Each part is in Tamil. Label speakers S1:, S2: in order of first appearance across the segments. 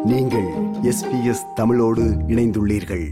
S1: நீங்கள் எஸ்பிஎஸ் தமிழோடு இணைந்துள்ளீர்கள்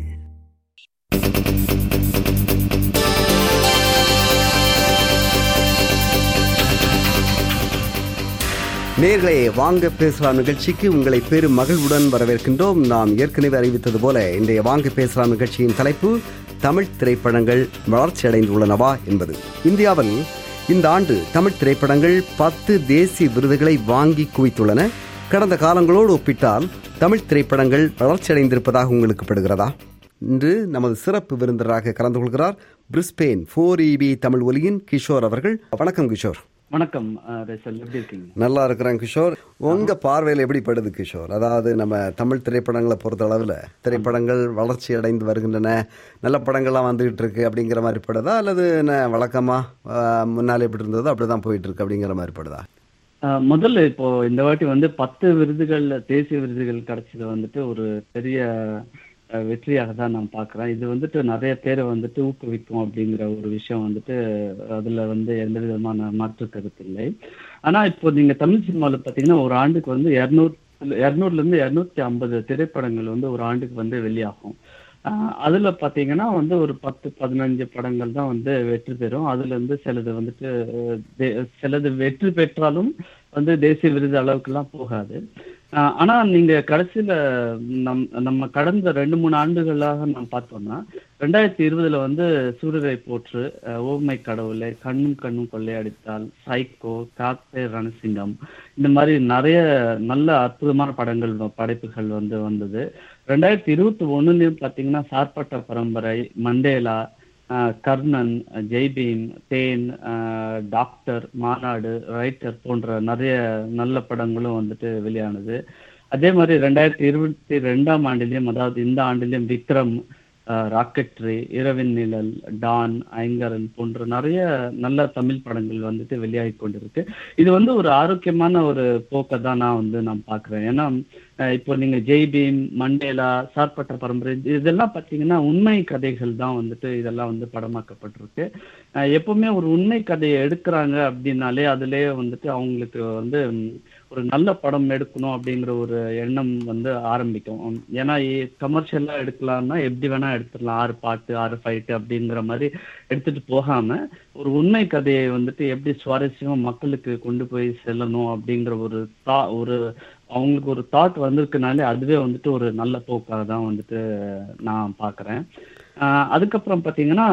S1: நேர்களே வாங்க பேசலாம் நிகழ்ச்சிக்கு உங்களை பெரும் மகிழ்வுடன் வரவேற்கின்றோம் நாம் ஏற்கனவே அறிவித்தது போல இன்றைய வாங்க பேசலாம் நிகழ்ச்சியின் தலைப்பு தமிழ் திரைப்படங்கள் வளர்ச்சி அடைந்துள்ளனவா என்பது இந்தியாவில் இந்த ஆண்டு தமிழ் திரைப்படங்கள் பத்து தேசிய விருதுகளை வாங்கி குவித்துள்ளன கடந்த காலங்களோடு ஒப்பிட்டால் தமிழ் திரைப்படங்கள் வளர்ச்சியடைந்திருப்பதாக உங்களுக்கு படுகிறதா இன்று நமது சிறப்பு விருந்தராக கலந்து கொள்கிறார் பிரிஸ்பெயின் ஃபோர் இபி தமிழ் ஒலியின் கிஷோர் அவர்கள் வணக்கம் கிஷோர்
S2: வணக்கம் அஹ், ரேசல் எப்படி இருக்கீங்க
S1: நல்லா இருக்கிறேன் கிஷோர் உங்க பார்வையில் எப்படி படுது கிஷோர் அதாவது நம்ம தமிழ் திரைப்படங்களை பொறுத்த அளவில் திரைப்படங்கள் வளர்ச்சி அடைந்து வருகின்றன நல்ல படங்கள்லாம் வந்துகிட்டு இருக்கு அப்படிங்கிற மாதிரி படுதா அல்லது என்ன வழக்கமா ஆஹ், முன்னாலே எப்படி இருந்ததோ அப்படிதான் போயிட்டு இருக்கு அப்படிங்கிற மாதிரி படுதா
S2: அஹ், முதல்ல இப்போ இந்த வாட்டி வந்து பத்து விருதுகள் தேசிய விருதுகள் கிடைச்சது வந்துட்டு ஒரு பெரிய அஹ், வெற்றியாக தான் நான் பார்க்குறேன் இது வந்துட்டு நிறைய பேரை வந்துட்டு ஊக்குவிக்கும் அப்படிங்கிற ஒரு விஷயம் வந்துட்டு அதுல வந்து எந்த விதமான மாற்று கருத்து இல்லை ஆனா இப்போ நீங்க தமிழ் சினிமாவில் பார்த்தீங்கன்னா ஒரு ஆண்டுக்கு வந்து இரநூறு இரநூறுல இருந்து இரநூத்தி ஐம்பது திரைப்படங்கள் வந்து ஒரு ஆண்டுக்கு வந்து வெளியாகும் ஆஹ் அதுல பாத்தீங்கன்னா வந்து ஒரு பத்து பதினஞ்சு படங்கள் தான் வந்து வெற்றி பெறும் அதுல இருந்து சிலது வந்துட்டு அஹ், தே- சிலது வெற்றி பெற்றாலும் வந்து தேசிய விருது அளவுக்குலாம் போகாது ஆஹ் ஆனா நீங்க கடைசியில நம் நம்ம கடந்த ரெண்டு மூணு ஆண்டுகளாக நம்ம பார்த்தோம்னா ரெண்டாயிரத்தி இருபதுல வந்து சூரியரை போற்று அஹ், ஓமை கடவுளை கண்ணும் கண்ணும் கொள்ளையடித்தால் சைக்கோ காத்தே ரணசிங்கம் இந்த மாதிரி நிறைய நல்ல அற்புதமான படங்கள் வ- படைப்புகள் வந்து வந்தது ரெண்டாயிரத்தி இருபத்தி ஒண்ணுலயும் பாத்தீங்கன்னா சார்பட்ட பரம்பரை மண்டேலா ஆஹ் கர்ணன் ஜெய்பீம் தேன் ஆஹ் டாக்டர் மாநாடு ரைட்டர் போன்ற நிறைய நல்ல படங்களும் வந்துட்டு வெளியானது அதே மாதிரி ரெண்டாயிரத்தி இருபத்தி ரெண்டாம் ஆண்டிலையும் அதாவது இந்த ஆண்டிலையும் விக்ரம் ஆஹ் ராக்கெட்ரி இரவின் நிழல் டான் ஐங்கரன் போன்ற நிறைய நல்ல தமிழ் படங்கள் வந்துட்டு வெளியாகி கொண்டிருக்கு இது வந்து ஒரு ஆரோக்கியமான ஒரு போக்கை தான் நான் வந்து நான் பார்க்கிறேன் ஏன்னா அஹ் இப்போ நீங்க ஜெய் பீம் மண்டேலா சார்பட்ட பரம்பரை இது- இதெல்லாம் பார்த்தீங்கன்னா உண்மை கதைகள் தான் வந்துட்டு இதெல்லாம் வந்து படமாக்கப்பட்டிருக்கு அஹ் எப்பவுமே ஒரு உண்மை கதையை எடுக்கிறாங்க அப்படின்னாலே அதுலயே வந்துட்டு அவங்களுக்கு வந்து ம், ஒரு நல்ல படம் எடுக்கணும் அப்படிங்கிற ஒரு எண்ணம் வந்து ஆரம்பிக்கும் உம், ஏன்னா கமர்ஷியலா எடுக்கலாம்னா எப்படி வேணா எடுத்துடலாம் ஆறு பாட்டு ஆறு ஃபைட்டு அப்படிங்கிற மாதிரி எடுத்துட்டு போகாம ஒரு உண்மை கதையை வந்துட்டு எப்படி சுவாரஸ்யமா மக்களுக்கு கொண்டு போய் செல்லணும் அப்படிங்கிற ஒரு தா ஒரு அவங்களுக்கு ஒரு தாட் வந்திருக்குனாலே அதுவே வந்துட்டு ஒரு நல்ல போக்காக தான் வந்துட்டு நான் பார்க்குறேன் அதுக்கப்புறம் பார்த்தீங்கன்னா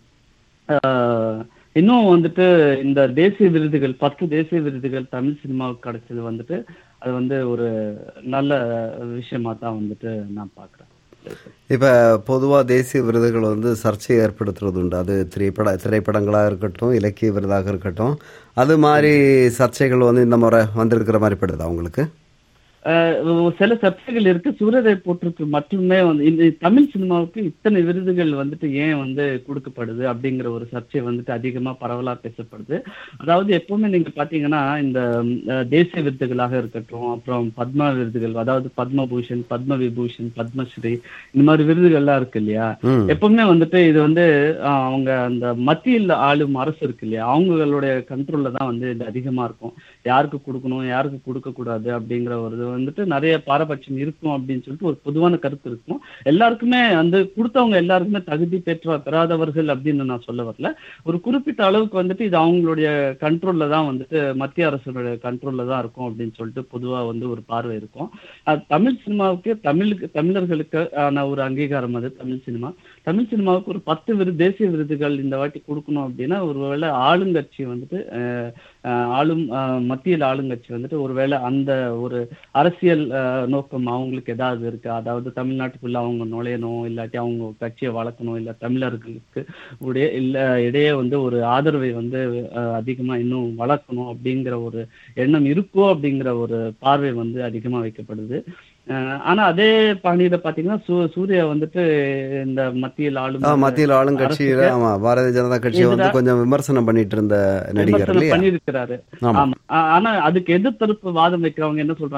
S2: ஆஹ், இன்னும் வந்துட்டு இந்த தேசிய விருதுகள் பத்து தேசிய விருதுகள் தமிழ் சினிமாவுக்கு கிடைச்சது வந்துட்டு அது வந்து ஒரு நல்ல விஷயமா தான் வந்துட்டு நான் பார்க்குறேன்
S1: இப்ப பொதுவா தேசிய விருதுகள் வந்து சர்ச்சையை ஏற்படுத்துறது உண்டு அது திரைப்பட திரைப்படங்களா இருக்கட்டும் இலக்கிய விருதாக இருக்கட்டும் அது மாதிரி சர்ச்சைகள் வந்து இந்த முறை வந்திருக்கிற மாதிரி படுதா உங்களுக்கு
S2: ஆஹ் சில சர்ச்சைகள் இருக்கு சூரரை போற்றுக்கு மட்டுமே வந்து இந்த தமிழ் சினிமாவுக்கு இத்தனை விருதுகள் வந்துட்டு ஏன் வந்து கொடுக்கப்படுது அப்படிங்கிற ஒரு சர்ச்சை வந்துட்டு அதிகமா பரவலா பேசப்படுது அதாவது எப்பவுமே நீங்க பாத்தீங்கன்னா இந்த ம், அஹ், தேசிய விருதுகளாக இருக்கட்டும் அப்புறம் பத்மா விருதுகள் அதாவது பத்மபூஷன் பத்ம விபூஷன் பத்மஸ்ரீ இந்த மாதிரி விருதுகள்லாம் இருக்கு இல்லையா
S1: ம்
S2: எப்பவுமே வந்துட்டு இது வந்து ஆஹ், அவங்க அந்த மத்தியில் ஆளும் அரசு இருக்கு இல்லையா அவங்களுடைய கண்ட்ரோல்ல தான் வந்து இது அதிகமா இருக்கும் யாருக்கு கொடுக்கணும் யாருக்கு கொடுக்க கூடாது அப்படிங்கிற ஒரு இது வந்துட்டு நிறைய பாரபட்சம் இருக்கும் அப்படின்னு சொல்லிட்டு ஒரு பொதுவான கருத்து இருக்கும் எல்லாருக்குமே வந்து கொடுத்தவங்க எல்லாருக்குமே தகுதி பெற்ற பெறாதவர்கள் அப்படின்னு நான் சொல்ல வரல ஒரு குறிப்பிட்ட அளவுக்கு வந்துட்டு இது அவங்களுடைய கண்ட்ரோல்ல தான் வந்துட்டு மத்திய அரசுடைய கண்ட்ரோல்ல தான் இருக்கும் அப்படின்னு சொல்லிட்டு பொதுவா வந்து ஒரு பார்வை இருக்கும் அது தமிழ் சினிமாவுக்கு தமிழுக்கு தமிழர்களுக்கு ஆன ஒரு அங்கீகாரம் அது தமிழ் சினிமா தமிழ் சினிமாவுக்கு ஒரு பத்து விரு தேசிய விருதுகள் இந்த வாட்டி கொடுக்கணும் அப்படின்னா ஒருவேளை ஆளுங்கட்சி வந்துட்டு அஹ், அஹ், ஆளும் அஹ், மத்தியில் ஆளுங்கட்சி வந்துட்டு ஒருவேளை அந்த ஒரு அரசியல் அஹ், நோக்கம் அவங்களுக்கு ஏதாவது இருக்கு அதாவது தமிழ்நாட்டுக்குள்ள அவங்க நுழையணும் இல்லாட்டி அவங்க கட்சியை வளர்க்கணும் இல்ல தமிழர்களுக்கு உடைய இல்ல இடையே வந்து ஒரு ஆதரவை வந்து அஹ், அதிகமா இன்னும் வளர்க்கணும் அப்படிங்கிற ஒரு எண்ணம் இருக்கோ அப்படிங்கிற ஒரு பார்வை வந்து அதிகமா வைக்கப்படுது அஹ், ஆனா அதே பாணியில பாத்தீங்கன்னா சூ- சூர்யா வந்துட்டு இந்த மத்தியில் ஆளும்
S1: ஆ, மத்தியில் ஆளுங்கட்சியில
S2: அரசுக்கு
S1: ஆமா பாரதிய ஜனதா கட்சியை வந்து
S2: எதிரா-
S1: கொஞ்சம் விமர்சனம் பண்ணிட்டு இருந்த நடிகர்
S2: விமர்சனம்
S1: இல்லையா
S2: பண்ணியிருக்கிறாரு
S1: ஆமா
S2: ஆமா ஆ- ஆனா அதுக்கு எதிர்த்தரப்பு வாதம் வைக்கிறவங்க என்ன சொல்றாங்கன்னா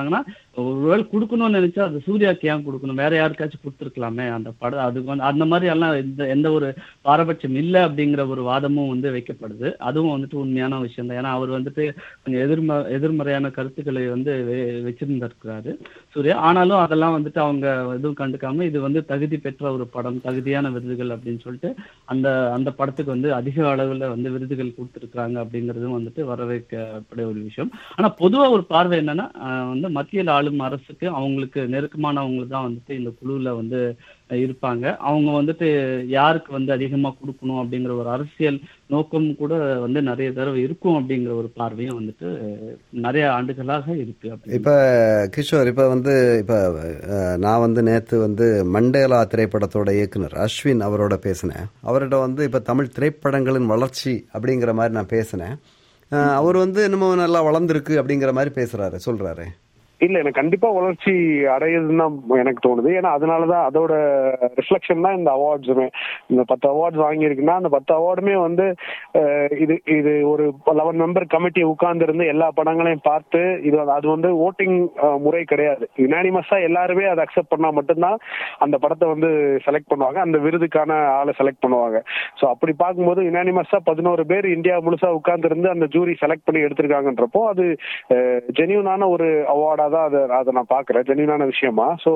S2: ஒருவேளை கொடுக்கணும்னு நினைச்சா அது சூர்யாக்கு ஏன் கொடுக்கணும் வேற யாருக்காச்சும் கொடுத்துருக்கலாமே அந்த படம் அதுக்கு வந்து அந்த மாதிரி எல்லாம் எந்த எந்த ஒரு பாரபட்சம் இல்லை அப்படிங்கிற ஒரு வாதமும் வந்து வைக்கப்படுது அதுவும் வந்துட்டு உண்மையான விஷயம் தான் ஏன்னா அவர் வந்துட்டு கொஞ்சம் எதிர்ம எதிர்மறையான கருத்துக்களை வந்து வெ- வச்சிருந்திருக்கிறாரு சூர்யா ஆனாலும் அதெல்லாம் வந்துட்டு அவங்க எதுவும் கண்டுக்காம இது வந்து தகுதி பெற்ற ஒரு படம் தகுதியான விருதுகள் அப்படின்னு சொல்லிட்டு அந்த அந்த படத்துக்கு வந்து அதிக அளவுல வந்து விருதுகள் கொடுத்துருக்காங்க அப்படிங்கிறதும் வந்துட்டு வரவேற்கப்பட ஒரு விஷயம் ஆனா பொதுவா ஒரு பார்வை என்னன்னா ஆஹ் வந்து மத்தியில் ஆளும் அரசுக்கு அவங்களுக்கு நெருக்கமானவங்க தான் வந்துட்டு இந்த குழுல வந்து அஹ் இருப்பாங்க அவங்க வந்துட்டு யாருக்கு வந்து அதிகமா கொடுக்கணும் அப்படிங்கிற ஒரு அரசியல் நோக்கம் கூட வந்து நிறைய தடவை இருக்கும் அப்படிங்கிற ஒரு பார்வையும் வந்துட்டு அஹ் நிறைய ஆண்டுகளாக இருக்கு அப்படி
S1: இப்ப கிஷோர் இப்ப வந்து இப்ப அஹ், நான் வந்து நேத்து வந்து மண்டேலா திரைப்படத்தோட இயக்குனர் அஸ்வின் அவரோட பேசினேன் அவர்கிட்ட வந்து இப்ப தமிழ் திரைப்படங்களின் வளர்ச்சி அப்படிங்கிற மாதிரி நான் பேசினேன் அஹ், அவர் வந்து என்னமோ நல்லா வளர்ந்துருக்கு அப்படிங்கிற மாதிரி பேசுறாரு சொல்றாரு
S3: இல்ல எனக்கு கண்டிப்பா வளர்ச்சி அடையுதுன்னு தான் எனக்கு தோணுது ஏன்னா அதனாலதான் அதோட ரிஃப்ளெக்ஷன் தான் இந்த அவார்ட்ஸுமே இந்த பத்து அவார்ட்ஸ் வாங்கியிருக்குன்னா அந்த பத்து அவார்டுமே வந்து அஹ், இது இது ஒரு லெவன் மெம்பர் கமிட்டி உட்கார்ந்து இருந்து எல்லா படங்களையும் பார்த்து இது அது வந்து ஓட்டிங் முறை கிடையாது யுனானிமஸா எல்லாருமே அதை அக்செப்ட் பண்ணா மட்டும்தான் அந்த படத்தை வந்து செலக்ட் பண்ணுவாங்க அந்த விருதுக்கான ஆளை செலக்ட் பண்ணுவாங்க ஸோ அப்படி பார்க்கும்போது யுனானிமஸா பதினோரு பேர் இந்தியா முழுசா உட்கார்ந்து இருந்து அந்த ஜூரி செலக்ட் பண்ணி எடுத்திருக்காங்கன்றப்போ அது ஜெனியூனான ஒரு அவார்டா தான் அதை அதை நான் பாக்குறேன் ஜெனியூனான விஷயமா ஸோ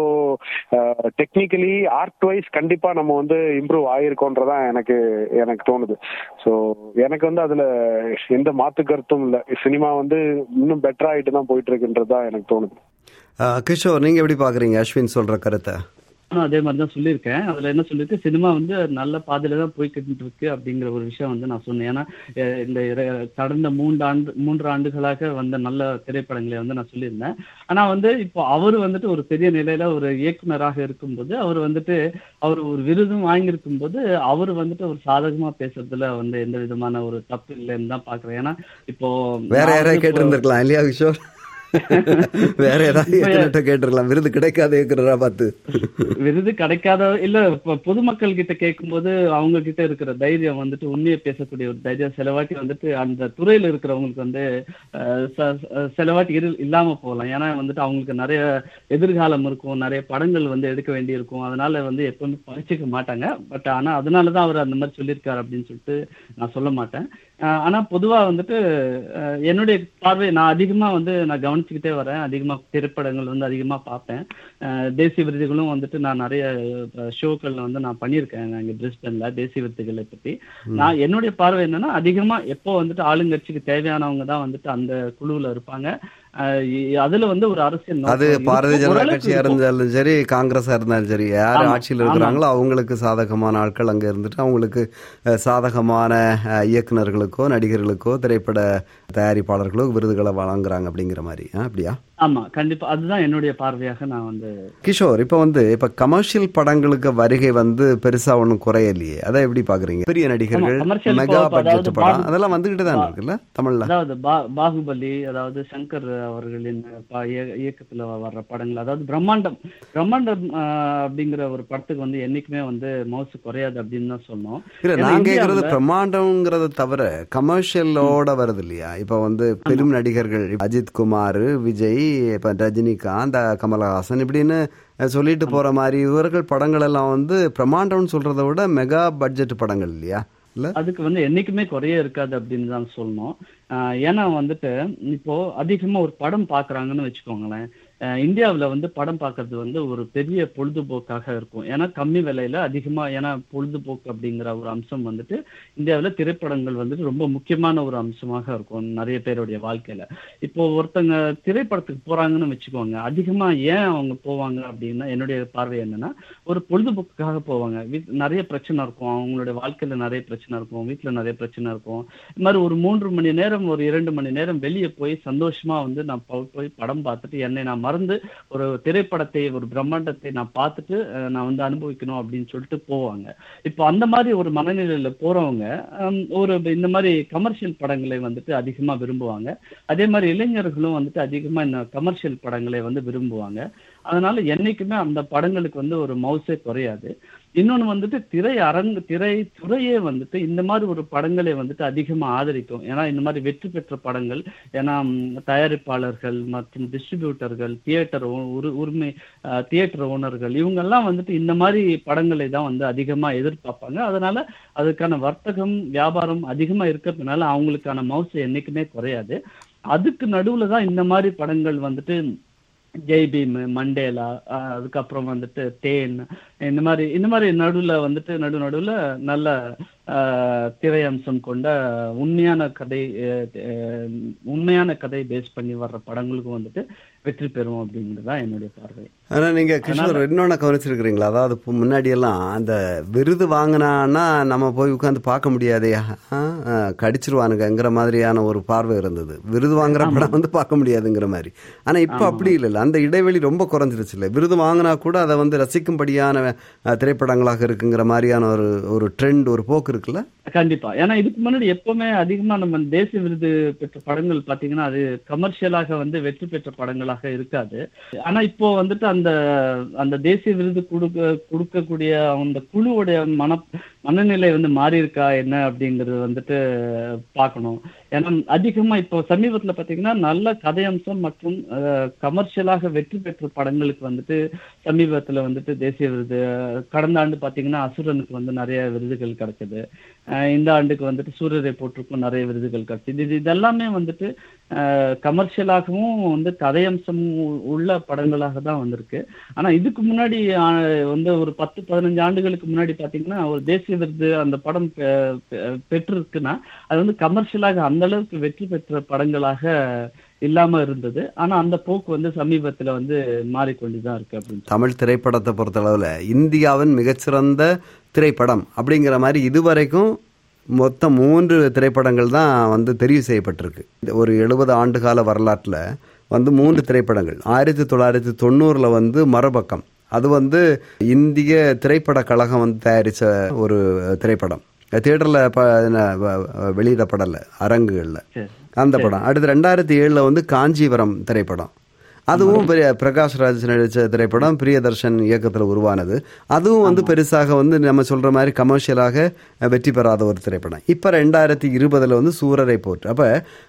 S3: டெக்னிக்கலி ஆர்ட் வைஸ் கண்டிப்பா நம்ம வந்து இம்ப்ரூவ் ஆயிருக்கோன்றதான் எனக்கு எனக்கு தோணுது ஸோ எனக்கு வந்து அதுல எந்த மாத்து கருத்தும் இல்லை சினிமா வந்து இன்னும் பெட்டர் ஆயிட்டு தான் போயிட்டு இருக்குன்றது தான் எனக்கு தோணுது
S1: அஹ், கிஷோர் நீங்க எப்படி பாக்குறீங்க அஸ்வின் சொல்ற கருத்தை
S2: நானும் அதே மாதிரி தான் சொல்லியிருக்கேன் அதுல என்ன சொல்லிருக்கு சினிமா வந்து நல்ல பாதையில தான் போய்கிட்டு இருக்கு அப்படிங்கிற ஒரு விஷயம் வந்து நான் சொன்னேன் ஏன்னா அஹ் இந்த இர- கடந்த மூன்று ஆண்டு மூன்று ஆண்டுகளாக வந்த நல்ல திரைப்படங்களை வந்து நான் சொல்லியிருந்தேன் ஆனா வந்து இப்போ அவர் வந்துட்டு ஒரு பெரிய நிலையில ஒரு இயக்குனராக இருக்கும்போது அவர் வந்துட்டு அவர் ஒரு விருதும் வாங்கியிருக்கும் போது அவர் வந்துட்டு ஒரு சாதகமா பேசுறதுல வந்து எந்த விதமான ஒரு தப்பு இல்லைன்னு தான் பாக்குறேன் ஏன்னா இப்போ
S1: வேற
S2: நான்
S1: யாராவது
S2: வந்து இப்போ-
S1: கேட்டிருந்திருக்கலாம் இல்லையா கிஷோர் வேற ஏதாவது இயக்குனர்கிட்ட கேட்டிருக்கலாம் விருது கிடைக்காத இயக்குனரா பார்த்து
S2: விருது கிடைக்காத இல்ல இப்ப பொதுமக்கள் கிட்ட கேட்கும்போது அவங்க கிட்ட இருக்கிற தைரியம் வந்துட்டு உண்மையை பேசக்கூடிய ஒரு தைரியம் சிலவாட்டி வந்துட்டு அந்த துறையில இருக்கிறவங்களுக்கு வந்து அஹ், ச- ச- சிலவாட்டி இரு இல்லாம போகலாம் ஏன்னா வந்துட்டு அவங்களுக்கு நிறைய எதிர்காலம் இருக்கும் நிறைய படங்கள் வந்து எடுக்க வேண்டி இருக்கும் அதனால வந்து எப்பவுமே பறிச்சுக்க மாட்டாங்க பட் ஆனா அதனாலதான் அவர் அந்த மாதிரி சொல்லியிருக்காரு அப்படின்னு சொல்லிட்டு நான் சொல்ல மாட்டேன் அஹ், ஆனா பொதுவா வந்துட்டு அஹ், என்னுடைய பார்வை நான் அதிகமா வந்து நான் கவனிச்சுக்கிட்டே வரேன் அதிகமா திரைப்படங்கள் வந்து அதிகமா பார்ப்பேன் அஹ், தேசிய விருதுகளும் வந்துட்டு நான் நிறைய ஷோக்கள்ல வந்து நான் பண்ணியிருக்கேன் நான் இங்க பிரிஸ்பன்ல தேசிய விருதுகளை பத்தி நான் என்னுடைய பார்வை என்னன்னா அதிகமா எப்போ வந்துட்டு ஆளுங்கட்சிக்கு தேவையானவங்க தான் வந்துட்டு அந்த குழுவுல இருப்பாங்க அஹ், இ- அதுல வந்து ஒரு அரசியல் நோக்கம்
S1: அது
S2: இருக்கும்.
S1: பாரதிய ஜனதா
S2: ஓரளவுக்கு
S1: கட்சியா
S2: இருக்கும்.
S1: இருந்தாலும் சரி காங்கிரஸா இருந்தாலும் சரி யார்
S2: ஆமா,
S1: ஆட்சியில் இருக்கிறாங்களோ அவங்களுக்கு சாதகமான ஆட்கள் அங்க இருந்துட்டு அவங்களுக்கு அஹ், சாதகமான அஹ், இயக்குனர்களுக்கோ நடிகர்களுக்கோ திரைப்பட தயாரிப்பாளர்களோ விருதுகளை வழங்குறாங்க அப்படிங்கிற மாதிரி ஆ, அப்படியா
S2: ஆமா கண்டிப்பா அதுதான் என்னுடைய பார்வையாக நான் வந்து
S1: கிஷோர் இப்ப வந்து இப்ப கமர்ஷியல் படங்களுக்கு வருகை வந்து பெருசா ஒண்ணும் குறையலையே அதை எப்படி பாக்குறீங்க பெரிய நடிகர்கள்
S2: ஆமா, commercial
S1: மெகா
S2: இப்போ
S1: பட்ஜெட்
S2: அதாவது
S1: படம்
S2: பாகு-
S1: அதெல்லாம் வந்துகிட்டு தான் இருக்குல்ல தமிழ்ல
S2: அதாவது பா- பாகுபலி அதாவது சங்கர் அவர்களின் ப- இய- இயக்கத்துல வர்ற படங்கள் அதாவது பிரம்மாண்டம் பிரம்மாண்டம் ஆஹ், அப்படிங்கிற ஒரு படத்துக்கு வந்து என்னைக்குமே வந்து மவுசு குறையாது அப்படின்னு தான் சொன்னோம்
S1: இல்ல
S2: ஏன்னா
S1: நான் கேக்குறது
S2: இந்தியாவுல-
S1: பிரம்மாண்டம்ங்கிறத தவிர கமர்ஷியலோட வருது இல்லையா இப்ப வந்து பெரும் நடிகர்கள் அஜித் குமார் விஜய் இப்ப ரஜினிகாந்த் அஹ், கமலஹாசன் இப்படின்னு அஹ், சொல்லிட்டு போற மாதிரி இவர்கள் படங்கள் எல்லாம் வந்து பிரம்மாண்டம்னு சொல்றதை விட மெகா பட்ஜெட் படங்கள் இல்லையா இல்ல
S2: அதுக்கு வந்து என்னைக்குமே குறைய இருக்காது அப்படின்னு தான் சொல்லணும் ஆஹ் ஏன்னா வந்துட்டு இப்போ அதிகமா ஒரு படம் பாக்குறாங்கன்னு வச்சுக்கோங்களேன் அஹ் இந்தியாவுல வந்து படம் பார்க்கிறது வந்து ஒரு பெரிய பொழுதுபோக்காக இருக்கும் ஏன்னா கம்மி விலையில அதிகமா ஏன்னா பொழுதுபோக்கு அப்படிங்கிற ஒரு அம்சம் வந்துட்டு இந்தியாவுல திரைப்படங்கள் வந்துட்டு ரொம்ப முக்கியமான ஒரு அம்சமாக இருக்கும் நிறைய பேருடைய வாழ்க்கையில இப்போ ஒருத்தங்க திரைப்படத்துக்கு போறாங்கன்னு வச்சுக்கோங்க அதிகமா ஏன் அவங்க போவாங்க அப்படின்னா என்னுடைய பார்வை என்னன்னா ஒரு பொழுதுபோக்குக்காக போவாங்க வீட் நிறைய பிரச்சனை இருக்கும் அவங்களுடைய வாழ்க்கையில நிறைய பிரச்சனை இருக்கும் வீட்டுல நிறைய பிரச்சனை இருக்கும் இது மாதிரி ஒரு மூன்று மணி நேரம் ஒரு இரண்டு மணி நேரம் வெளியே போய் சந்தோஷமா வந்து நான் போ- போய் படம் பார்த்துட்டு என்னை நான் மறந்து ஒரு திரைப்படத்தை ஒரு பிரம்மாண்டத்தை நான் பார்த்துட்டு அஹ், நான் வந்து அனுபவிக்கணும் அப்படின்னு சொல்லிட்டு போவாங்க இப்போ அந்த மாதிரி ஒரு மனநிலையில போறவங்க ஹம், ஒரு இந்த மாதிரி கமர்ஷியல் படங்களை வந்துட்டு அதிகமா விரும்புவாங்க அதே மாதிரி இளைஞர்களும் வந்துட்டு அதிகமா இந்த கமர்ஷியல் படங்களை வந்து விரும்புவாங்க அதனால என்னைக்குமே அந்த படங்களுக்கு வந்து ஒரு மவுசே குறையாது இன்னொன்னு வந்துட்டு திரை அரங்கு திரை துறையே வந்துட்டு இந்த மாதிரி ஒரு படங்களை வந்துட்டு அதிகமா ஆதரிக்கும் ஏன்னா இந்த மாதிரி வெற்றி பெற்ற படங்கள் ஏன்னா ம், தயாரிப்பாளர்கள் மற்றும் டிஸ்ட்ரிபியூட்டர்கள் தியேட்டர் உரிமை தியேட்டர் ஓனர்கள் இவங்கெல்லாம் வந்துட்டு இந்த மாதிரி படங்களை தான் வந்து அதிகமா எதிர்பார்ப்பாங்க அதனால அதுக்கான வர்த்தகம் வியாபாரம் அதிகமா இருக்கிறதுனால அவங்களுக்கான மவுசு என்னைக்குமே குறையாது அதுக்கு நடுவுல தான் இந்த மாதிரி படங்கள் வந்துட்டு ஜெய் பீம் மண்டேலா அஹ் அதுக்கப்புறம் வந்துட்டு தேன் இந்த மாதிரி இந்த மாதிரி நடுவுல வந்துட்டு நடு நடுவுல நல்ல அஹ், திரை அம்சம் கொண்ட உண்மையான கதை அஹ், அஹ், உண்மையான கதை பேஸ் பண்ணி வர்ற படங்களுக்கும் வந்துட்டு வெற்றி பெறும் அப்படிங்கிறது தான் என்னுடைய பார்வை
S1: ஆனா நீங்க கிஷோர் இன்னொன்னு கவனிச்சிருக்கிறீங்களா அதாவது இப்போ முன்னாடி எல்லாம் அந்த விருது வாங்கினான்னா நம்ம போய் உட்காந்து பார்க்க முடியாதையா கடிச்சிருவானுங்கிற மாதிரியான ஒரு பார்வை இருந்தது விருது வாங்குற படம் வந்து பார்க்க முடியாதுங்கிற மாதிரி ஆனா இப்போ அப்படி இல்லைல்ல அந்த இடைவெளி ரொம்ப குறைஞ்சிருச்சு இல்லை விருது வாங்கினா கூட அதை வந்து ரசிக்கும்படியான அஹ், திரைப்படங்களாக இருக்குங்கிற மாதிரியான ஒரு ஒரு ட்ரெண்ட் ஒரு போக்கு இருக்குல்ல
S2: கண்டிப்பா ஏன்னா இதுக்கு முன்னாடி எப்பவுமே அதிகமா நம்ம தேசிய விருது பெற்ற படங்கள் பாத்தீங்கன்னா அது கமர்ஷியலாக வந்து வெற்றி பெற்ற படங்களாக இருக்காது ஆனா இப்போ வந்துட்டு அந்த அந்த தேசிய விருது கொடுக்க கொடுக்கக்கூடிய அந்த குழுவுடைய மன மனநிலை வந்து மாறி இருக்கா என்ன அப்படிங்கறது வந்துட்டு பார்க்கணும் ஏன்னா அதிகமா இப்போ சமீபத்துல பாத்தீங்கன்னா நல்ல கதையம்சம் மற்றும் கமர்ஷியலாக வெற்றி பெற்ற படங்களுக்கு வந்துட்டு சமீபத்துல வந்துட்டு தேசிய விருது கடந்த ஆண்டு பாத்தீங்கன்னா அசுரனுக்கு வந்து நிறைய விருதுகள் கிடைச்சது அஹ் இந்த ஆண்டுக்கு வந்துட்டு சூரியரை போட்டிருக்கும் நிறைய விருதுகள் கிடைச்சது இது இதெல்லாமே வந்துட்டு கமர்ஷியலாகவும் வந்து கதையம்சம் உள்ள படங்களாக தான் வந்திருக்கு ஆனா இதுக்கு முன்னாடி ஆஹ், வந்து ஒரு பத்து பதினஞ்சு ஆண்டுகளுக்கு முன்னாடி பாத்தீங்கன்னா ஒரு தேசிய விருது அந்த படம் பெ- பெ- பெற்றிருக்குன்னா அது வந்து கமர்ஷியலாக அந்த அளவுக்கு வெற்றி பெற்ற படங்களாக இல்லாம இருந்தது ஆனா அந்த போக்கு வந்து சமீபத்துல வந்து மாறிக்கொண்டுதான் இருக்கு அப்படின்னு
S1: தமிழ் திரைப்படத்தை பொறுத்தளவில் இந்தியாவின் மிகச்சிறந்த திரைப்படம் அப்படிங்கிற மாதிரி இதுவரைக்கும் மொத்தம் மூன்று திரைப்படங்கள் தான் வந்து தெரிவு செய்யப்பட்டிருக்கு இந்த ஒரு எழுபது ஆண்டு கால வரலாற்றில் வந்து மூன்று திரைப்படங்கள் ஆயிரத்தி தொள்ளாயிரத்தி தொண்ணூறில் வந்து மறுபக்கம் அது வந்து இந்திய திரைப்பட கழகம் வந்து தயாரித்த ஒரு திரைப்படம் தியேட்டரில் ப வெளியிடப்படலை அரங்குகளில்
S2: சரி
S1: அந்த படம் அடுத்து ரெண்டாயிரத்தி ஏழில் வந்து காஞ்சிபுரம் திரைப்படம் அதுவும் பெரிய பிரகாஷ் ராஜ் நடித்த திரைப்படம் பிரியதர்ஷன் இயக்கத்தில் உருவானது அதுவும் வந்து பெருசாக வந்து நம்ம சொல்ற மாதிரி கமர்ஷியலாக வெற்றி பெறாத ஒரு திரைப்படம் இப்போ ரெண்டாயிரத்தி இருபதுல வந்து சூரரை போற்று அப்போ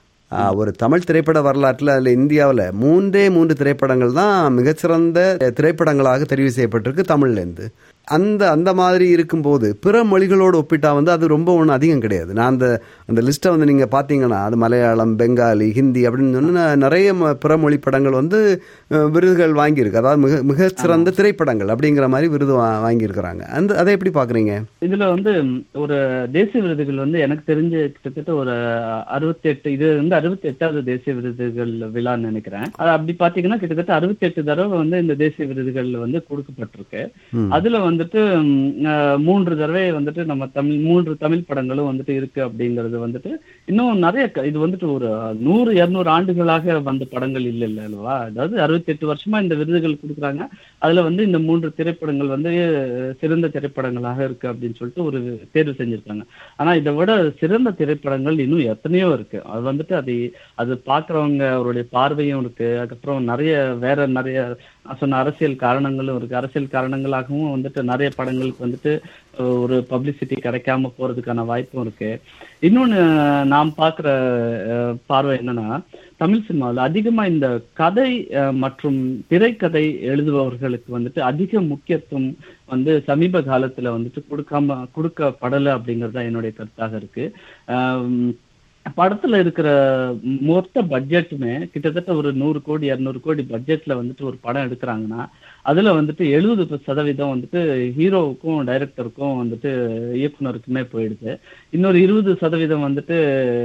S1: ஒரு தமிழ் திரைப்பட வரலாற்றில் அதில் இந்தியாவில் மூன்றே மூன்று திரைப்படங்கள் தான் மிகச்சிறந்த திரைப்படங்களாக தெரிவு செய்யப்பட்டிருக்கு தமிழ்லேருந்து அந்த அந்த மாதிரி இருக்கும்போது பிற மொழிகளோடு ஒப்பிட்டா வந்து அது ரொம்ப ஒன்றும் அதிகம் கிடையாது நான் அந்த அந்த லிஸ்ட்டை வந்து நீங்கள் பார்த்தீங்கன்னா அது மலையாளம் பெங்காலி ஹிந்தி அப்படின்னு சொன்னா நிறைய ம- பிற மொழி படங்கள் வந்து அஹ், விருதுகள் வாங்கியிருக்கு அதாவது மிக மிகச்சிறந்த திரைப்படங்கள் அப்படிங்கிற மாதிரி விருது வா வாங்கியிருக்கிறாங்க அந்த அதை எப்படி பார்க்குறீங்க
S2: இதுல வந்து ம், ஒரு தேசிய விருதுகள் வந்து எனக்கு தெரிஞ்சு கிட்டத்தட்ட ஒரு அறுபத்தி எட்டு இது வந்து அறுபத்தி எட்டாவது தேசிய விருதுகள் விழான்னு நினைக்கிறேன் அது அப்படி பாத்தீங்கன்னா கிட்டத்தட்ட அறுபத்தி எட்டு தடவை வந்து இந்த தேசிய விருதுகள் வந்து கொடுக்கப்பட்டிருக்கு
S1: ம்.
S2: அதுல வந்துட்டு ம், அஹ், மூன்று தடவை வந்துட்டு நம்ம தமிழ் மூன்று தமிழ் படங்களும் வந்துட்டு இருக்கு அப்படிங்கிறது வந்துட்டு இன்னும் நிறைய க- இது வந்துட்டு ஒரு நூறு இருநூறு ஆண்டுகளாக வந்த படங்கள் இல்ல இல்ல அல்லவா அதாவது அறுபத்தி எட்டு வருஷமா இந்த விருதுகள் கொடுக்குறாங்க அதுல வந்து இந்த மூன்று திரைப்படங்கள் வந்து அஹ், சிறந்த திரைப்படங்களாக இருக்கு அப்படின்னு சொல்லிட்டு ஒரு தேர்வு செஞ்சிருக்காங்க ஆனா இதை விட சிறந்த திரைப்படங்கள் இன்னும் எத்தனையோ இருக்கு அது வந்துட்டு அது அது பாக்குறவங்க அவருடைய பார்வையும் இருக்கு அதுக்கப்புறம் நிறைய வேற நிறைய நான் சொன்ன அரசியல் காரணங்களும் இருக்கு அரசியல் காரணங்களாகவும் வந்துட்டு நிறைய படங்களுக்கு வந்துட்டு அஹ், ஒரு பப்ளிசிட்டி கிடைக்காம போறதுக்கான வாய்ப்பும் இருக்கு இன்னொன்னு நாம் பார்க்குற பார்வை என்னன்னா தமிழ் சினிமாவில் அதிகமா இந்த கதை அஹ், மற்றும் திரைக்கதை எழுதுபவர்களுக்கு வந்துட்டு அதிக முக்கியத்துவம் வந்து சமீப காலத்துல வந்துட்டு கொடுக்காம கொடுக்கப்படலை அப்படிங்கிறது தான் என்னுடைய கருத்தாக இருக்கு ஆம், படத்துல இருக்கிற மொத்த பட்ஜெட்டுமே கிட்டத்தட்ட ஒரு நூறு கோடி இரநூறு கோடி பட்ஜெட்ல வந்துட்டு ஒரு படம் எடுக்கிறாங்கன்னா அதுல வந்துட்டு எழுபது சதவீதம் வந்துட்டு ஹீரோவுக்கும் டைரக்டருக்கும் வந்துட்டு இயக்குனருக்குமே போயிடுது இன்னொரு இருபது சதவீதம் வந்துட்டு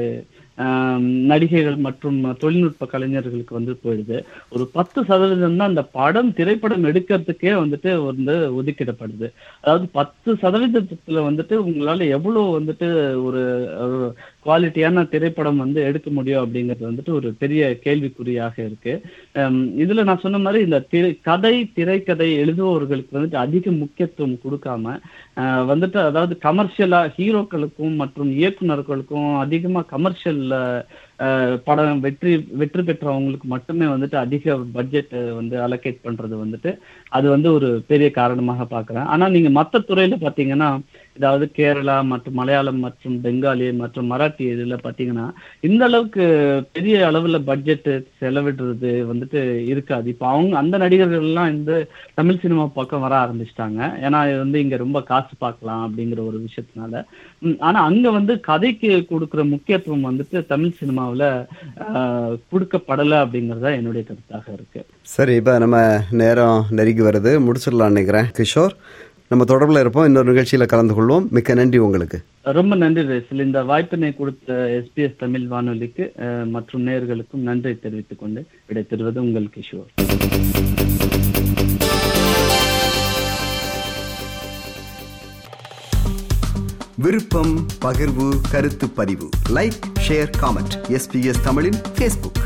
S2: ஆம், நடிகைகள் மற்றும் தொழில்நுட்ப கலைஞர்களுக்கு வந்து போயிடுது ஒரு பத்து சதவீதம் தான் அந்த படம் திரைப்படம் எடுக்கிறதுக்கே வந்துட்டு வந்து ஒதுக்கிடப்படுது அதாவது பத்து சதவீதத்துல வந்துட்டு உங்களால எவ்வளவு வந்துட்டு ஒரு குவாலிட்டியான திரைப்படம் வந்து எடுக்க முடியும் அப்படிங்கிறது வந்துட்டு ஒரு பெரிய கேள்விக்குறியாக இருக்கு ஹம், இதுல நான் சொன்ன மாதிரி இந்த திரை கதை திரைக்கதை எழுதுபவர்களுக்கு வந்துட்டு அதிக முக்கியத்துவம் கொடுக்காம ஆஹ், வந்துட்டு அதாவது கமர்ஷியலா ஹீரோக்களுக்கும் மற்றும் இயக்குனர்களுக்கும் அதிகமா கமர்ஷியல் அஹ், படம் வெற்றி வெற்றி பெற்றவங்களுக்கு மட்டுமே வந்துட்டு அதிக பட்ஜெட் வந்து அலோகேட் பண்றது வந்துட்டு அது வந்து ஒரு பெரிய காரணமாக பார்க்குறேன் ஆனா நீங்க மற்ற துறையில பாத்தீங்கன்னா அதாவது கேரளா மற்றும் மலையாளம் மற்றும் பெங்காலி மற்றும் மராட்டி இதுல பாத்தீங்கன்னா இந்த அளவுக்கு பெரிய அளவுல பட்ஜெட் செலவிடுறது வந்துட்டு இருக்காது இப்போ அவங்க அந்த நடிகர்கள் எல்லாம் இந்த தமிழ் சினிமா பக்கம் வர ஆரம்பிச்சிட்டாங்க ஏன்னா இது வந்து இங்க ரொம்ப காசு பார்க்கலாம் அப்படிங்கிற ஒரு விஷயத்தினால ம், ஆனா அங்க வந்து கதைக்கு கொடுக்குற முக்கியத்துவம் வந்துட்டு தமிழ் சினிமாவுல ஆஹ், கொடுக்கப்படலை அப்படிங்கறது தான் என்னுடைய கருத்தாக இருக்கு
S1: சரி இப்போ நம்ம நேரம் நெருங்கி வருது முடிச்சிடலாம் நினைக்கிறேன் கிஷோர் நம்ம தொடர்பில் இருப்போம் இன்னொரு நிகழ்ச்சியில் கலந்து கொள்வோம் மிக்க நன்றி உங்களுக்கு
S2: ரொம்ப நன்றி ரேசில் இந்த வாய்ப்பினை கொடுத்த எஸ்பிஎஸ் தமிழ் வானொலிக்கு அஹ், மற்றும் நேயர்களுக்கும் நன்றி தெரிவித்துக் கொண்டு விடைபெறுவது உங்கள் கிஷோர்
S1: விருப்பம் பகிர்வு கருத்து பதிவு லைக் ஷேர் காமெண்ட் எஸ்பிஎஸ் தமிழின் ஃபேஸ்புக்